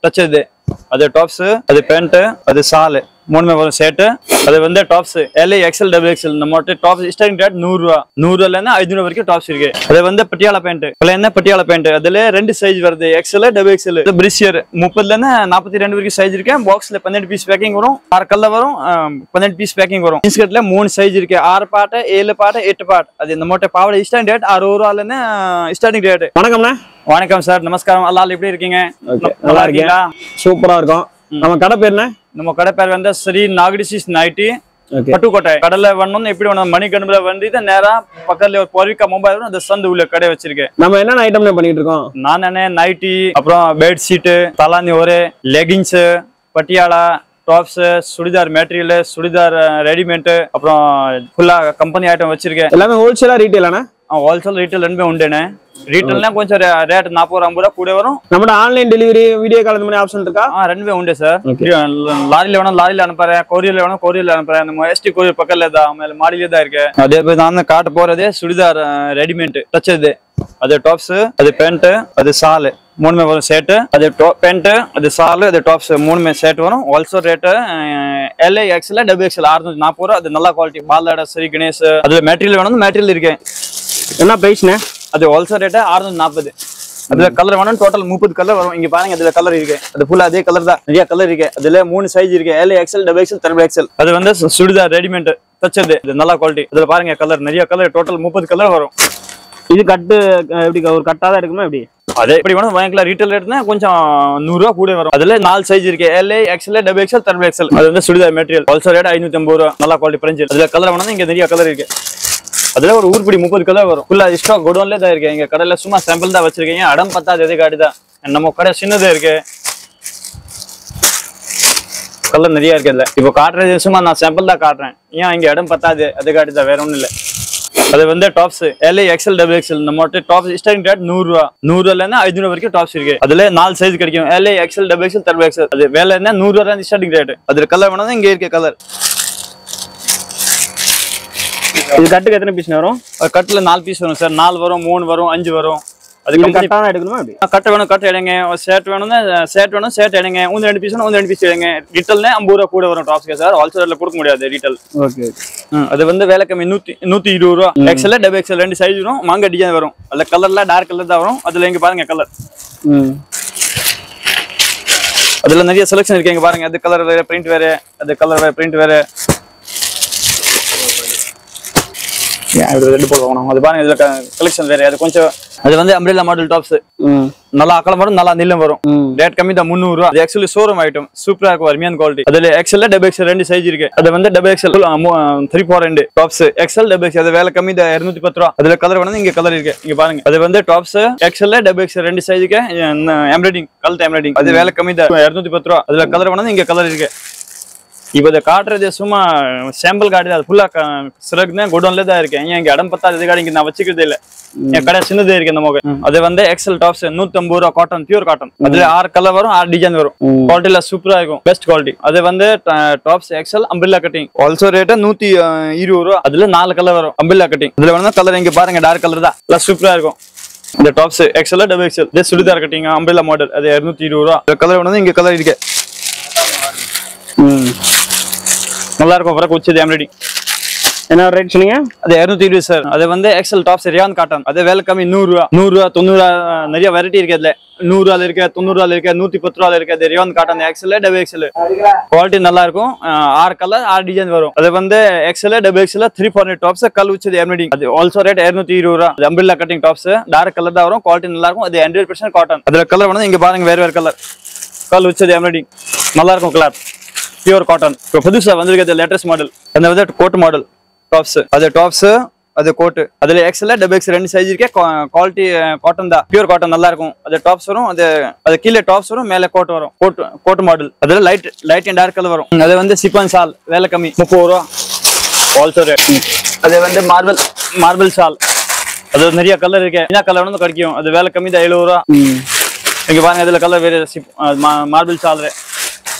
தச்சது அது டாப்ஸ் அது பேண்ட் அது சால் மூணுமே வரும் செட்டு அது வந்து tops L XL double XL நம்ம டாப்ஸ் ஸ்டார்டிங் ரேட் நூறு ரூபா நூறு ரூபால இருந்து ஐநூறு வரைக்கும் டாப்ஸ் இருக்கு அது வந்து பட்டியாலா பேண்ட் என்ன பட்டியாலா பேண்ட் அதுல ரெண்டு சைஸ் வருது எக்ஸ்எல் டபுள் எக்ஸ்எல் பிரிஷியர் முப்பதுல இருந்து நாற்பத்தி ரெண்டு வரைக்கும் சைஸ் இருக்கு பாக்ஸ்ல பன்னெண்டு பீஸ் பேக்கிங் வரும் ஆறு கல்ல வரும் ஆஹ், பன்னெண்டு பீஸ் பேக்கிங் வரும் இன்ஸ்கர்ட்ல மூணு சைஸ் இருக்கு ஆறு பாட்டு ஏழு பாட்டு எட்டு பாட்டு அது இந்த மூட்டை பாவடை ஸ்டார்டிங் ரேட் அறுபது ரூபால இருந்து ஸ்டார்டிங் ரேட் வணக்கம்ண்ணே வணக்கம் சார் நமஸ்காரம் அல்லால் எப்படி இருக்கீங்க ஓகே நல்லா நல்லா இருக்கீங்க இருக்கீங்களா சூப்பரா இருக்கும் நம்ம கடை பேர் என்ன நம்ம கடை பேர் வந்து ஸ்ரீ நாகடிசிஸ் நைட்டி ஓகே பட்டுக்கோட்டை கடல்ல வரணும் எப்படி வேணும் மணிக்கணுல வந்து நேரா பக்கத்துல ஒரு பொறிக்கா மொபைல் வரும் அந்த சந்து உள்ள கடை வச்சிருக்கேன் நம்ம என்னென்ன ஐட்டம் பண்ணிட்டு இருக்கோம் நானே நைட்டி அப்புறம் பெட் ஷீட்டு தலாந்தி ஒரு leggings Patiala tops churidar material churidar readymade அப்புறம் ஃபுல்லா கம்பெனி ஐட்டம் வச்சிருக்கேன் எல்லாமே ஹோல்சேலா ரீட்டைலாண்ணே ஹோல்சேல் ரீட்டைல் ரெண்டுமே உண்டுண்ணே ரீட்டைல்னா கொஞ்சம் ரேட் நாற்பது ரூபா ஐம்பது ரூபா கூட வரும் நம்மட ஆன்லைன் டெலிவரி வீடியோ கால் இந்த மாதிரி ஆப்ஷன் இருக்கா ஆ ரெண்டுமே உண்டு சார் Okay. லாரியில வேணும் லாரியில அனுப்புறேன் கொரியர்ல வேணும் கொரியர்ல அனுப்புறேன் நம்ம எஸ்டி கொரியர் பக்கத்துல தான் மேல மாடியில தான் இருக்கு அதே போய் நான் காட்ட போறதே சுடிதார் ரெடிமேட் தச்சது அது டாப்ஸ் அது பேண்ட் அது சால் மூணுமே வரும் செட்டு அது பேண்ட் அது சால் அது டாப்ஸ் மூணுமே செட் வரும் also rate L XL double XL அறுநூத்தி நாற்பது ரூபா அது நல்ல குவாலிட்டி பாலாட சரி கணேஷ் அதுல மெட்டீரியல் வேணும் மெட்டீரியல் இருக்கு என்ன பிரைஸ்ண்ணே அது ஹோல்சேல் ரேட்டு அறுநூத்தி நாற்பது அதுல கலர் வேணும் டோட்டல் முப்பது கலர் வரும் இங்க பாருங்க அதுல கலர் இருக்கு அது ஃபுல்லா அதே கலர் தான் நிறைய கலர் இருக்கு அதுல மூணு சைஸ் இருக்கு L XL double XL triple XL அது வந்து சு- சுடிதார் ரெடிமேட் தச்சது இது நல்ல குவாலிட்டி அதுல பாருங்க கலர் நிறைய கலர் டோட்டல் முப்பது கலர் வரும் இது கட்டு அஹ், எப்படி ஒரு கட்டா தான் இருக்குமா எப்படி அதே எப்படி வேணும் வாங்கிக்கலாம் ரீட்டைல் ரேட்னா கொஞ்சம் நூறு ரூபா கூட வரும் அதுல நாலு சைஸ் இருக்கு L XL double XL triple XL அது வந்து சுடிதார் மெட்டீரியல் ஹோல்சேல் ரேட் ஐநூத்தி ஐம்பது ரூபா நல்ல குவாலிட்டி பிரெஞ்சு அதுல கலர் வேணும் இங்க நிறைய கலர் இருக்கு அதுல ஒரு ஊர்படி முப்பது கலர் வரும் ஃபுல்லா ஸ்டாக் குடோன்ல தான் இருக்கு எங்க கடையில சும்மா சாம்பிள் தான் வச்சிருக்கீங்க அடம் பத்தாது எது காட்டி தான் நம்ம கடை சின்னதா இருக்கு கலர் நிறைய இருக்கு இதுல இப்போ காட்டுறது சும்மா நான் சாம்பிள் தான் காட்டுறேன் ஏன் இங்க இடம் பத்தாது அது காட்டி தான் வேற ஒண்ணும் இல்ல அது வந்து tops L XL double XL நம்ம டாப்ஸ் ஸ்டார்டிங் ரேட் நூறு ரூபா நூறு ரூபால இருந்து ஐநூறு வரைக்கும் டாப்ஸ் இருக்கு அதுல நாலு சைஸ் கிடைக்கும் L XL double XL double XL அது வேலை இருந்தா நூறு ரூபா தான் ஸ்டார்டிங் ரேட் அதுல கலர் வேணா இங்க இருக்க கலர் இது கட்டுக்கு எத்தனை பீஸ் வரும் கட்டுல நாலு பீஸ் வரும் சார் நாலு வரும் மூணு வரும் அஞ்சு வரும் அது இது company கட்டா தான் எடுக்கணுமா எப்படி கட்டை வேணும் கட்டை எடுங்க ஷர்ட் வேணும்னா ஷர்ட் வேணும் ஷர்ட் எடுங்க உந்து ரெண்டு பீஸ் வேணும் உந்து ரெண்டு பீஸ் எடுங்க ரீட்டல்ல ஐம்பது ரூபா கூட வரும் டாப்ஸ்க்கு சார் ஹோல்சேல்ல கொடுக்க முடியாது ரீட்டல் ஓகே அது வந்து வேலை கம்மி நூத்தி நூத்தி இருபது ரூபா எக்ஸ்எல் டபுள் எக்ஸ்எல் ரெண்டு சைஸ் வரும் மாங்க டிசைன் வரும் அதுல கலர்ல டார்க் கலர் தான் வரும் அதுல இங்க பாருங்க கலர் ம் அதுல நிறைய செலக்ஷன் இருக்கு இங்க பாருங்க அது கலர் வேற பிரிண்ட் வேற அது கலர் வேற பிரிண்ட் வேற ஏன் இது ரெண்டு போல வாங்கணும் அது பாருங்க இதுல கலெக்ஷன் வேற அது கொஞ்சம் அது வந்து அம்ப்ரெல்லா மாடல் டாப்ஸ் ம் நல்லா அகலம் வரும் நல்லா நீளம் வரும் ம் ரேட் கம்மி தான் முந்நூறு ரூபா அது ஆக்சுவலி ஷோரூம் ஐட்டம் சூப்பரா இருக்கும் அருமையான குவாலிட்டி அதுல எக்ஸ்எல் டபுள் எக்ஸ்எல் ரெண்டு சைஸ் இருக்கு அது வந்து டபுள் எக்ஸ்எல் த்ரீ ஃபோர் ரெண்டு டாப்ஸ் எக்ஸ்எல் டபுள் எக்ஸ்எல் அது வேலை கம்மி தான் இருநூத்தி பத்து ரூபா அதுல கலர் வேணும் இங்க கலர் இருக்கு இங்க பாருங்க அது வந்து டாப்ஸ் எக்ஸ்எல் டபுள் எக்ஸ்எல் ரெண்டு சைஸுக்கு எம்ப்ராய்டிங் கலர் எம்ப்ராய்டிங் அது வேலை கம்மி தான் இருநூத்தி பத்து ரூபா அதுல கலர் வேணும் இங்க கலர் இருக்கு இப்போ இதை காட்டுறது சும்மா சாம்பிள் காட்டுது அது ஃபுல்லா சிறகு தான் குடோன்ல தான் இருக்கேன் ஏன் இங்க இடம் பத்தாது இது காடி இங்க நான் வச்சுக்கிறதே இல்ல என் கடை சின்னதே இருக்கு இந்த முகம் அது வந்து எக்ஸல் டாப்ஸ் நூத்தி ஐம்பது ரூபா காட்டன் பியூர் காட்டன் அதுல ஆறு கலர் வரும் ஆறு டிசைன் வரும் ம். குவாலிட்டில சூப்பரா இருக்கும் பெஸ்ட் குவாலிட்டி அது வந்து tops XL umbrella cutting also rate நூத்தி அஹ், இருபது ரூபா அதுல நாலு கலர் வரும் அம்பில்லா கட்டிங் இதுல வேணா கலர் இங்க பாருங்க டார்க் கலர் தான் எல்லாம் சூப்பரா இருக்கும் இந்த டாப்ஸ் எக்ஸல் டபுள் எக்ஸல் இதே சுடிதார் கட்டிங் அம்பில்லா மாடல் அது இருநூத்தி இருபது ரூபா கலர் வேணும் இங்க கலர் இருக்கு ம் நல்லா இருக்கும் பிறகு உச்சது எம்ரெடி என்ன ரேட் சொன்னீங்க அது இருநூத்தி இருபது சார் அது வந்து எக்ஸல் டாப்ஸ் ரியான் காட்டன் அது வேலை கம்மி நூறு ரூபா நூறு ரூபா தொண்ணூறு ரூபா நிறைய வெரைட்டி இருக்கு அதுல நூறு ரூபால இருக்கு தொண்ணூறு ரூபால இருக்கு நூத்தி பத்து ரூபால இருக்கு அது rayon cotton XL double XL quality நல்லா இருக்கும் அஹ் ஆறு கலர் ஆறு டிசைன் வரும் அது வந்து XL double XL three four tops கல் உச்சது எம்ரெடி அது ஆல்சோ ரேட் இருநூத்தி இருபது ரூபா அது umbrella cutting tops dark colour தான் வரும் குவாலிட்டி நல்லா இருக்கும் அது ஹண்ட்ரட் பர்சன்ட் காட்டன் அதுல கலர் வேணும் இங்க பாருங்க வேற வேற கலர் கல் உச்சது எம்ரெடி நல்லா இருக்கும் கலர் பியூர் காட்டன் இப்போ புதுசா வந்திருக்கிறது லேட்டஸ்ட் மாடல் அந்த வந்து கோட் மாடல் டாப்ஸ் அது டாப்ஸ் அது கோட்டு அதுல எக்ஸ்எல் டபுள் எக்ஸ் ரெண்டு சைஸ் இருக்கே குவாலிட்டி காட்டன் தான் பியூர் காட்டன் நல்லா இருக்கும் அது டாப்ஸ் வரும் அது அது கீழே டாப்ஸ் வரும் மேலே கோட் வரும் கோட் கோட் மாடல் அதுல light light and dark colour வரும் அது வந்து சீக்வன்ஸ் சால் வேலை கம்மி முப்பது ரூபா ஆல்சோ ரேட் அது வந்து மார்பிள் மார்பிள் சால் அது நிறைய கலர் இருக்கு என்ன கலர் வந்து கிடைக்கும் அது வேலை கம்மி தான் எழுபது ரூபா ம் இங்க பாருங்க இதுல கலர் வேற மார்பிள் சால்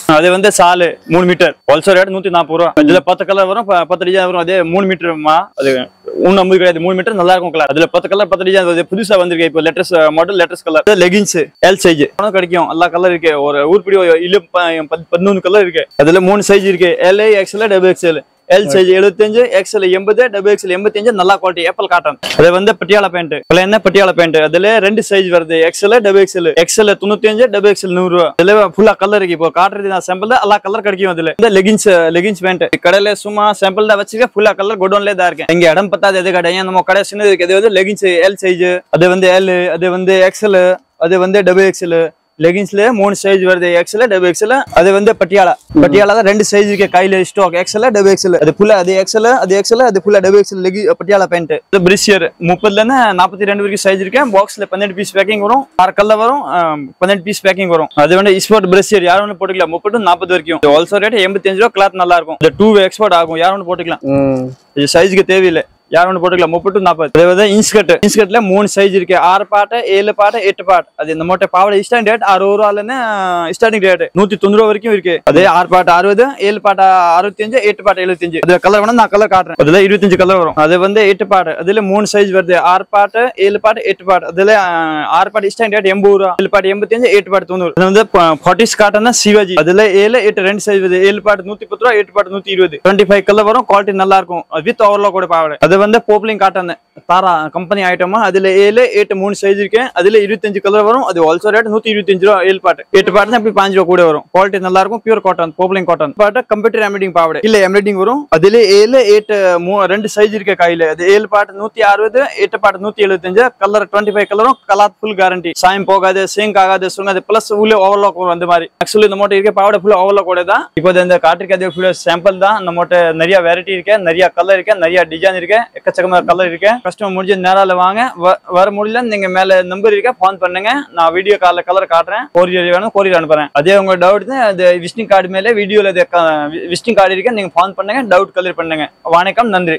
அது வந்து சாலு மூணு மீட்டர் ஹோல்சேல் ரேட் நூத்தி நாற்பது ரூபா இதுல பத்து கலர் வரும் ப- பத்து டிசைன் வரும் அதே மூணு மீட்டர்மா அது ஒன்னு ஐம்பது கிடையாது மூணு மீட்டர் நல்லா இருக்கும் கலர் அதுல பத்து கலர் பத்து டிசைன் வருது புதுசா வந்திருக்கு இப்போ latest model latest colour leggings L size கிடைக்கும் எல்லா கலர் இருக்கு ஒரு ஊர்படி இல்ல பதினொன்று கலர் இருக்கு அதுல மூணு சைஸ் இருக்கு L XL double XL L size எழுபத்தஞ்சு எக்ஸ்எல் எண்பது டபுள் எக்ஸ்எல் எண்பத்தஞ்சு நல்லா குவாலிட்டி ஏப்பல் காட்டன் அது வந்து பட்டியாலா பேண்ட் என்ன பட்டியாலா பேண்ட் அதுல ரெண்டு சைஸ் வருது எக்ஸ்எல் டபுள் எக்ஸ்எல் எக்ஸ்எல் தொண்ணூத்தி அஞ்சு டபுள் எக்ஸ்எல் நூறு ரூபா அதுல ஃபுல்லா கலர் இருக்கு இப்போ காட்டுறது நான் சாம்பிள் எல்லா கலர் கிடைக்கும் அதுல இந்த லெகின்ஸ் லெகின்ஸ் பேண்ட் கடையில சும்மா சாம்பிள் தான் வச்சுக்க ஃபுல்லா கலர் குடோன்ல தான் இருக்கேன் இங்க இடம் பத்தாது எது கடை ஏன் நம்ம கடை சின்னது இருக்கு அது வந்து லெகின்ஸ் எல் சைஸ் அது வந்து எல் அது வந்து எக்ஸ்எல் அது வந்து டபுள் எக்ஸ்எல் லெகின்ஸ்ல மூணு சைஸ் வருது எக்ஸ்எல் டபுள் எக்ஸ்எல் அது வந்து பட்டியாலா பட்டியாலா தான் ரெண்டு சைஸ் இருக்கு கையில ஸ்டாக் எக்ஸ்எல் டபுள் எக்ஸ்எல் அது ஃபுல்லா அது எக்ஸ்எல் அது எக்ஸ்எல் அது ஃபுல்லா டபுள் எக்ஸ்எல் லெகி பட்டியாலா பேண்ட் இது பிரிசியர் முப்பதுல இருந்து நாற்பத்தி ரெண்டு வரைக்கும் சைஸ் இருக்கு பாக்ஸ்ல பன்னெண்டு பீஸ் பேக்கிங் வரும் ஆறு கல்ல வரும் ஆஹ், பன்னெண்டு பீஸ் பேக்கிங் வரும் அது வந்து ஸ்போர்ட் பிரிசியர் யாரும் ஒன்று போட்டுக்கலாம் முப்பது நாற்பது வரைக்கும் ஹோல்சேல் ரேட் எண்பத்தி அஞ்சு ரூபா கிளாத் நல்லா இருக்கும் இந்த டூ எக்ஸ்போர்ட் ஆகும் யாரும் ஒன்று போட்டுக்கலாம் ம் இது சைஸ்க்கு தேவையில்லை யாரும் ஒன்று போட்டுக்கலாம் முப்பது நாற்பது அதே வந்து இன்ஸ்கர்ட் இன்ஸ்கர்ட்ல மூணு சைஸ் இருக்கு ஆறு பாட்டு ஏழு பாட்டு எட்டு பாட்டு அது இந்த மூட்டை பாவடை ஸ்டாண்ட் ரேட் அறுபது ரூபாலேருந்து ஸ்டார்டிங் ரேட் நூத்தி தொண்ணூறு ரூபா வரைக்கும் இருக்கு அதே ஆறு பாட்டு அறுபது ஏழு பாட்டு அறுபத்தி அஞ்சு எட்டு பாட்டு எழுபத்தஞ்சு அது கலர் வேணா நான் கலர் காட்டுறேன் அதுல இருபத்தஞ்சு கலர் வரும் அது வந்து எட்டு பாட்டு அதுல மூணு சைஸ் வருது ஆறு பாட்டு ஏழு பாட்டு எட்டு பாட்டு அதுல ஆஹ், ஆறு பாட்டு ஸ்டாண்ட் ரேட் எண்பது ரூபா ஏழு பாட்டு எண்பத்தி அஞ்சு எட்டு பாட்டு தொண்ணூறு அது வந்து ஃபார்ட்டிஸ் காட்டன் சிவாஜி அதுல ஏழு எட்டு ரெண்டு சைஸ் வருது ஏழு பாட்டு நூத்தி பத்து ரூபா எட்டு பாட்டு நூத்தி இருபது டுவெண்ட்டி ஃபைவ் கலர் வரும் குவாலிட்டி நல்லா இருக்கும் வித் ஓவர்லோ கூட பாவடை அது வந்து போப்லிங் காட்டன் தாரா கம்பெனி ஐட்டமா அதுல ஏழு எட்டு மூணு சைஸ் இருக்கு அதுல இருபத்தஞ்சு கலர் வரும் அது ஆல்சோ ரேட் நூத்தி இருபத்தஞ்சு ரூபா ஏழு பாட்டு எட்டு பாட்டு தான் இப்படி பாஞ்சு ரூபா கூட வரும் குவாலிட்டி நல்லா இருக்கும் பியூர் காட்டன் போப்லிங் காட்டன் பாட்டு கம்ப்யூட்டர் எம்ப்ராய்டிங் பாவடை இல்ல எம்ப்ராய்டிங் வரும் அதுல ஏழு எட்டு மூ- ரெண்டு சைஸ் இருக்கு கையில அது ஏழு பாட்டு நூத்தி அறுபது எட்டு பாட்டு நூத்தி எழுபத்தஞ்சு கலர் டுவெண்ட்டி ஃபைவ் கலரும் கலர் ஃபுல் கேரண்டி சாயம் போகாது சிங்க் ஆகாது சுங்காது பிளஸ் உள்ள ஓவர்லாக் வரும் அந்த மாதிரி ஆக்சுவலி இந்த மூட்டை இருக்க பாவடை ஃபுல் ஓவர்லாக் கூட தான் இப்போ இந்த காட்டிருக்கிறது ஃபுல் சாம்பிள் தான் இந்த மூட்டை நிறைய வெரைட்டி இருக்கு நிறைய கலர் இருக்கு நிறைய டிசைன் இருக்கு எக்கச்சக்கமான கலர் இருக்கு கஸ்டமர் முடிஞ்ச நேரால வாங்க வ- வர முடியல நீங்க மேல நம்பர் இருக்க ஃபோன் பண்ணுங்க நான் வீடியோ கால்ல கலர் காட்டுறேன் கொரியர் வேணும் கொரியர் அனுப்புறேன் அதே உங்க டவுட் அது விசிட்டிங் கார்டு மேல வீடியோல விசிட்டிங் கார்டு இருக்கு நீங்க ஃபோன் பண்ணுங்க டவுட் கலர் பண்ணுங்க வணக்கம் நன்றி